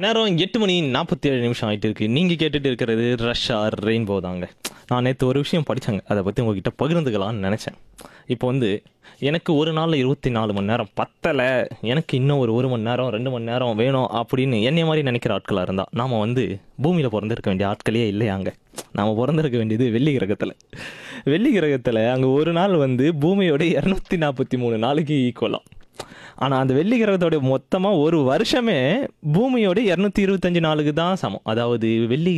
நேரம் எட்டு மணி நாற்பத்தி ஏழு நிமிஷம் ஆயிட்டு இருக்கு நீங்க கேட்டுட்டு இருக்கிறது ரஷ்ஷா ரெயின்போ தாங்க நான் நேற்று ஒரு விஷயம் படித்தாங்க அதை பற்றி உங்ககிட்ட பகிர்ந்துக்கலாம்னு நினச்சேன் இப்போ வந்து எனக்கு ஒரு நாளில் இருபத்தி நாலு மணி நேரம் பத்தலை எனக்கு இன்னும் ஒரு ஒரு மணி நேரம் ரெண்டு மணி நேரம் வேணும் அப்படின்னு என்னைய மாதிரி நினைக்கிற ஆட்களாக இருந்தால் நாம் வந்து பூமியில் பிறந்திருக்க வேண்டிய ஆட்களே இல்லையாங்க நாம் பிறந்திருக்க வேண்டியது வெள்ளி கிரகத்தில் வெள்ளி கிரகத்தில் அங்கே ஒரு நாள் வந்து பூமியோட இரநூத்தி நாற்பத்தி மூணு நாளைக்கு ஈக்குவலாம் ஆனால் அந்த வெள்ளி கிரகத்தோட மொத்தமாக ஒரு வருஷமே பூமியோட இரநூத்தி இருபத்தஞ்சு நாளுக்கு தான் சமம் அதாவது வெள்ளி